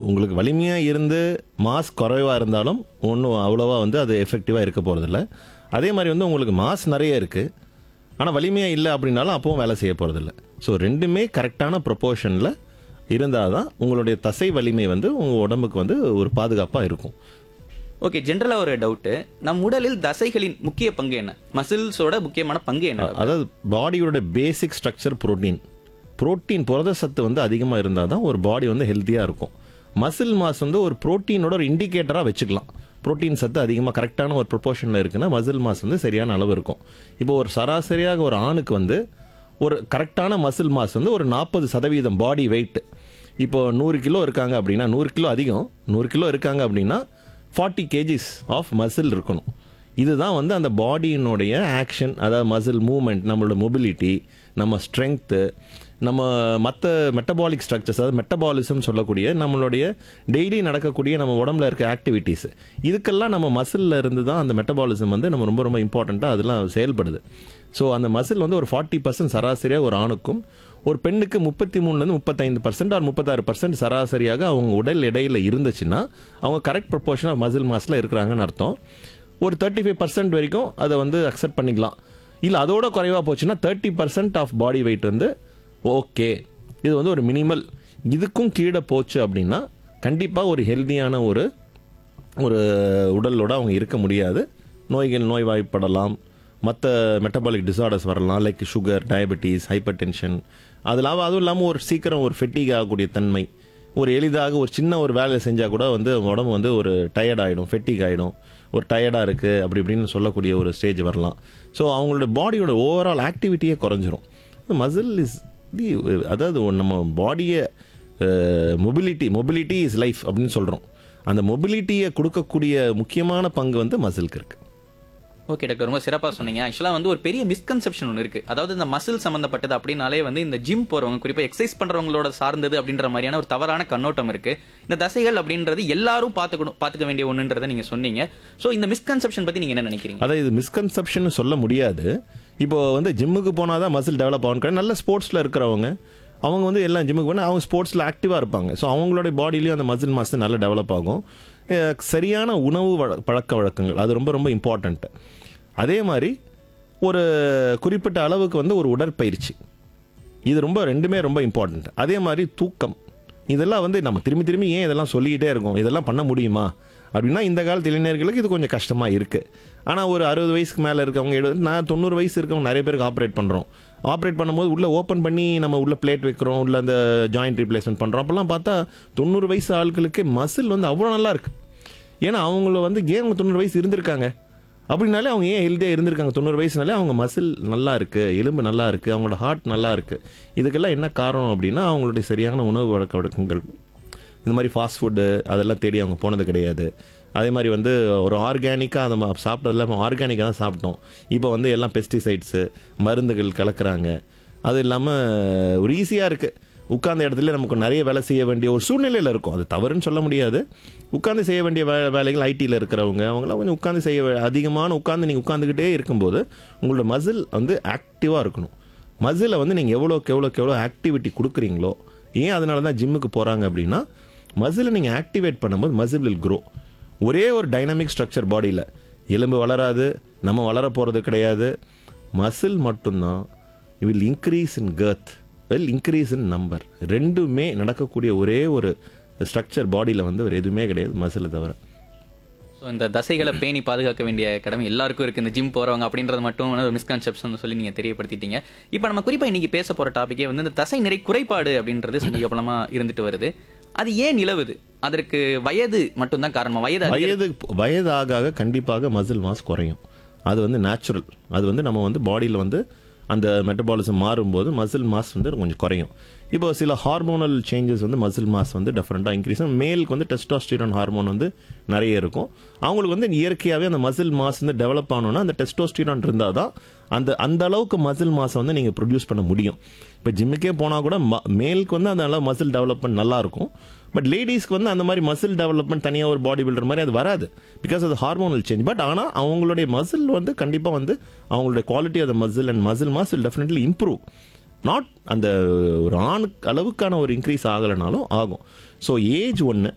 உங்களுக்கு வலிமையாக இருந்து மாஸ் குறைவாக இருந்தாலும் ஒன்றும் அவ்வளோவா வந்து அது எஃபெக்டிவாக இருக்க போகிறதில்ல அதே மாதிரி வந்து உங்களுக்கு மாஸ் நிறைய இருக்குது ஆனால் வலிமையாக இல்லை அப்படின்னாலும் அப்பவும் வேலை செய்ய போகிறதில்ல ஸோ ரெண்டுமே கரெக்டான ப்ரொப்போர்ஷனில் இருந்தால் தான் உங்களுடைய தசை வலிமை வந்து உங்கள் உடம்புக்கு வந்து ஒரு பாதுகாப்பாக இருக்கும் ஓகே ஜென்ரலா ஒரு டவுட் நம் உடலில் தசைகளின் முக்கிய பங்கு என்ன மசில்ஸோட முக்கியமான பங்கு என்ன அதாவது பாடியோட பேசிக் ஸ்ட்ரக்சர் புரோட்டீன் புரோட்டீன் புரத சத்து வந்து அதிகமாக இருந்தால் தான் ஒரு பாடி வந்து ஹெல்த்தியாக இருக்கும் மசில் மாஸ் வந்து ஒரு புரோட்டீனோட ஒரு இண்டிகேட்டராக வச்சுக்கலாம் புரோட்டீன் சத்து அதிகமாக கரெக்டான ஒரு ப்ரொபோர்ஷனில் இருக்குன்னா மசில் மாஸ் வந்து சரியான அளவு இருக்கும் இப்போ ஒரு சராசரியாக ஒரு ஆணுக்கு வந்து ஒரு கரெக்டான மசில் மாஸ் வந்து ஒரு நாற்பது சதவீதம் பாடி வெயிட் இப்போ நூறு கிலோ இருக்காங்க அப்படின்னா நூறு கிலோ அதிகம் நூறு கிலோ இருக்காங்க அப்படின்னா ஃபார்ட்டி கேஜிஸ் ஆஃப் மசில் இருக்கணும் இதுதான் வந்து அந்த பாடியினுடைய ஆக்ஷன் அதாவது மசில் மூமெண்ட் நம்மளோட மொபிலிட்டி நம்ம ஸ்ட்ரென்த்து நம்ம மற்ற மெட்டபாலிக் ஸ்ட்ரக்சர்ஸ் அதாவது மெட்டபாலிசம் சொல்லக்கூடிய நம்மளுடைய டெய்லி நடக்கக்கூடிய நம்ம உடம்புல இருக்க ஆக்டிவிட்டீஸ் இதுக்கெல்லாம் நம்ம மசிலில் இருந்து தான் அந்த மெட்டபாலிசம் வந்து நம்ம ரொம்ப ரொம்ப இம்பார்ட்டண்ட்டாக அதெல்லாம் செயல்படுது ஸோ அந்த மசில் வந்து ஒரு ஃபார்ட்டி பர்சன்ட் சராசரியாக ஒரு ஆணுக்கும் ஒரு பெண்ணுக்கு முப்பத்தி மூணுலேருந்து முப்பத்தைந்து பர்சன்ட் ஆர் முப்பத்தாறு பர்சன்ட் சராசரியாக அவங்க உடல் எடையில் இருந்துச்சுன்னா அவங்க கரெக்ட் ப்ரொபோர்ஷன் ஆஃப் மசில் மாஸில் இருக்கிறாங்கன்னு அர்த்தம் ஒரு தேர்ட்டி ஃபைவ் பர்சன்ட் வரைக்கும் அதை வந்து அக்செப்ட் பண்ணிக்கலாம் இல்லை அதோட குறைவாக போச்சுன்னா thirty percent of body weight வந்து ஓகே இது வந்து ஒரு மினிமல் இதுக்கும் கீழே போச்சு அப்படின்னா கண்டிப்பாக ஒரு ஹெல்தியான ஒரு ஒரு உடலோட அவங்க இருக்க முடியாது நோய்கள் நோய்வாய்ப்படலாம் மற்ற மெட்டபாலிக் டிசார்டர்ஸ் வரலாம் like sugar diabetes hypertension அது இல்லாமல் அதுவும் இல்லாமல் ஒரு சீக்கிரம் ஒரு ஃபெட்டிக் ஆகக்கூடிய தன்மை ஒரு எளிதாக ஒரு சின்ன ஒரு வேலையை செஞ்சால் கூட வந்து உடம்பு வந்து ஒரு டயர்ட் ஆகிடும் ஃபெட்டிக் ஆகிடும் ஒரு டயர்டாக இருக்குது அப்படி இப்படின்னு சொல்லக்கூடிய ஒரு ஸ்டேஜ் வரலாம் ஸோ அவங்களோட பாடியோட ஓவரால் ஆக்டிவிட்டியே குறைஞ்சிரும் மசில் இஸ் தி அதாவது நம்ம பாடியை மொபிலிட்டி மொபிலிட்டி இஸ் லைஃப் அப்படின்னு சொல்கிறோம் அந்த மொபிலிட்டியை கொடுக்கக்கூடிய முக்கியமான பங்கு வந்து மசிலுக்கு இருக்குது ஓகே டாக்டர் ரொம்ப சிறப்பா சொன்னீங்க ஆக்சுவலா வந்து ஒரு பெரிய மிஸ்கன்செப்ஷன் ஒன்று இருக்கு அதாவது இந்த மசில் சம்பந்தப்பட்டது அப்படின்னாலே வந்து இந்த ஜிம் போறவங்க குறிப்பா எக்ஸசைஸ் பண்றவங்களோட சார்ந்தது அப்படின்ற மாதிரியான ஒரு தவறான கண்ணோட்டம் இருக்கு இந்த தசைகள் அப்படின்றது எல்லாரும் பார்த்துக்கணும் பார்த்துக்க வேண்டிய ஒண்ணுன்றதை நீங்க சொன்னீங்க சோ இந்த மிஸ்கன்செப்ஷன் பத்தி நீங்க என்ன நினைக்கிறீங்க அதாவது இது மிஸ்கன்செப்ஷன் சொல்ல முடியாது இப்போ வந்து ஜிம்முக்கு போனால் தான் மசில் டெவலப் ஆகும் கிடையாது. நல்ல ஸ்போர்ட்ஸில் இருக்கிறவங்க அவங்க வந்து எல்லாம் ஜிம்முக்கு போனால் அவங்க ஸ்போர்ட்ஸில் ஆக்டிவாக இருப்பாங்க ஸோ அவங்களுடைய பாடியிலையும் அந்த மசில் மாஸ் நல்லா டெவலப் ஆகும் அஹ் சரியான உணவு வழ- பழக்க வழக்கங்கள் அது ரொம்ப ரொம்ப இம்பார்ட்டண்ட்டு அதே மாதிரி ஒரு குறிப்பிட்ட அளவுக்கு வந்து ஒரு உடற்பயிற்சி இது ரொம்ப ரெண்டுமே ரொம்ப இம்பார்ட்டண்ட் அதே மாதிரி தூக்கம் இதெல்லாம் வந்து நம்ம திரும்பி திரும்பி ஏன் இதெல்லாம் சொல்லிக்கிட்டே இருக்கோம் இதெல்லாம் பண்ண முடியுமா அப்படின்னா இந்த காலத்து இளைஞர்களுக்கு இது கொஞ்சம் கஷ்டமாக இருக்குது ஆனால் ஒரு அறுபது வயசுக்கு மேலே இருக்கவங்க எழுபது நான் தொண்ணூறு வயசு இருக்கவங்க நிறைய பேருக்கு ஆப்ரேட் பண்ணுறோம் ஆப்ரேட் பண்ணும்போது உள்ளே ஓப்பன் பண்ணி நம்ம உள்ள பிளேட் வைக்கிறோம் உள்ள அந்த ஜாயிண்ட் ரீப்ளேஸ்மெண்ட் பண்ணுறோம் அப்போல்லாம் பார்த்தா தொண்ணூறு வயசு ஆட்களுக்கு மசில் வந்து அவ்வளோ நல்லா இருக்கு ஏன்னா அவங்கள வந்து ஏன் அவங்க தொண்ணூறு வயசு இருந்திருக்காங்க அப்படின்னாலே அவங்க ஏன் ஹெல்த்தியாக இருந்திருக்காங்க தொண்ணூறு வயசுனாலே அவங்க மசில் நல்லா இருக்கு எலும்பு நல்லா இருக்கு அவங்களோட ஹார்ட் நல்லா இருக்கு இதுக்கெல்லாம் என்ன காரணம் அப்படின்னா அவங்களுடைய சரியான உணவு வழக்க வழக்கங்கள் இந்த மாதிரி ஃபாஸ்ட் ஃபுட்டு அதெல்லாம் தேடி அவங்க போனது கிடையாது அதே மாதிரி வந்து ஒரு ஆர்கானிக்காக அதை ம- சாப்பிட்டதெல்லாம் ஆர்கானிக்காக தான் சாப்பிட்டோம் இப்போ வந்து எல்லாம் பெஸ்டிசைட்ஸு மருந்துகள் கலக்குறாங்க அது இல்லாமல் ஒரு ஈஸியாக இருக்குது உட்கார்ந்த இடத்துல நமக்கு நிறைய வேலை செய்ய வேண்டிய ஒரு சூழ்நிலையில் இருக்கும் அது தவறுன்னு சொல்ல முடியாது உட்கார்ந்து செய்ய வேண்டிய வே வேலைகள் ஐடியில் இருக்கிறவங்க அவங்களாம் கொஞ்சம் உட்கார்ந்து செய்ய வே- அதிகமான உட்கார்ந்து நீங்கள் உட்காந்துக்கிட்டே இருக்கும்போது உங்களோட மசில் வந்து ஆக்டிவாக இருக்கணும் மசிலை வந்து நீங்கள் எவ்வளோக்கு எவ்வளோக்கு எவ்வளோ ஆக்டிவிட்டி கொடுக்குறீங்களோ ஏன் அதனால தான் ஜிம்முக்கு போகிறாங்க அப்படின்னா மசிலை நீங்கள் ஆக்டிவேட் பண்ணும்போது மசில் வில் grow ஒரே ஒரு டைனமிக் ஸ்ட்ரக்சர் பாடியில் எலும்பு வளராது நம்ம வளர போகிறது கிடையாது மசில் மட்டும்தான் will increase in girth will increase in number ரெண்டுமே நடக்கக்கூடிய ஒரே ஒரு ஸ்ட்ரக்சர் பாடியில் வந்து ஒரு எதுவுமே கிடையாது மசிலை தவிர ஸோ இந்த தசைகளை பேணி பாதுகாக்க வேண்டிய கடமை எல்லாருக்கும் இருக்கு இந்த ஜிம் போறவங்க அப்படின்றது மட்டும் வந்து ஒரு மிஸ்கன்செப்ஷன் சொல்லி நீங்க தெரியப்படுத்திட்டீங்க இப்போ நம்ம குறிப்பா இன்னைக்கு பேச போற டாபிக்கே வந்து இந்த தசை நிறை குறைபாடு அப்படின்றது சமீப காலமா இருந்துட்டு வருது அது ஏன் நிலவுது அதற்கு வயது மட்டும்தான் காரணமா வயது அதிகரி- வயது வயது ஆக ஆக கண்டிப்பாக மசில் மாஸ் குறையும் அது வந்து நேச்சுரல் அது வந்து நம்ம வந்து பாடியில் வந்து அந்த மெட்டபாலிசம் மாறும்போது மசில் மாஸ் வந்து கொஞ்சம் குறையும் இப்போ சில ஹார்மோனல் சேஞ்சஸ் வந்து மசில் மாஸ் வந்து டிஃப்ரெண்ட்டாக இன்க்ரீஸ் மேலுக்கு வந்து டெஸ்டோஸ்டிரான் ஹார்மோன் வந்து நிறைய இருக்கும் அவங்களுக்கு வந்து இயற்கையாகவே அந்த மசில் மாஸ் வந்து டெவலப் ஆகணும்னா அந்த டெஸ்டோஸ்டிரான் இருந்தால் தான் அந்த அந்த அளவுக்கு மசில் மாஸை வந்து நீங்கள் ப்ரொடியூஸ் பண்ண முடியும் இப்போ ஜிம்முக்கே போனால் கூட மேலுக்கு வந்து அந்த அளவு மசில் டெவலப்மெண்ட் நல்லா இருக்கும் பட் லேடிஸ்க்கு வந்து அந்த மாதிரி மசில் டெவலப்மெண்ட் தனியாக ஒரு பாடி பில்டர் மாதிரி அது வராது பிகாஸ் அது ஹார்மோனல் சேஞ்ச் பட் ஆனால் அவங்களுடைய மசில் வந்து கண்டிப்பாக வந்து அவங்களுடைய quality of the muscle and muscle mass will definitely improve not அந்த ஒரு ஆணுக்கு அளவுக்கான ஒரு இன்க்ரீஸ் ஆகலைனாலும் ஆகும் ஸோ ஏஜ் ஒன்று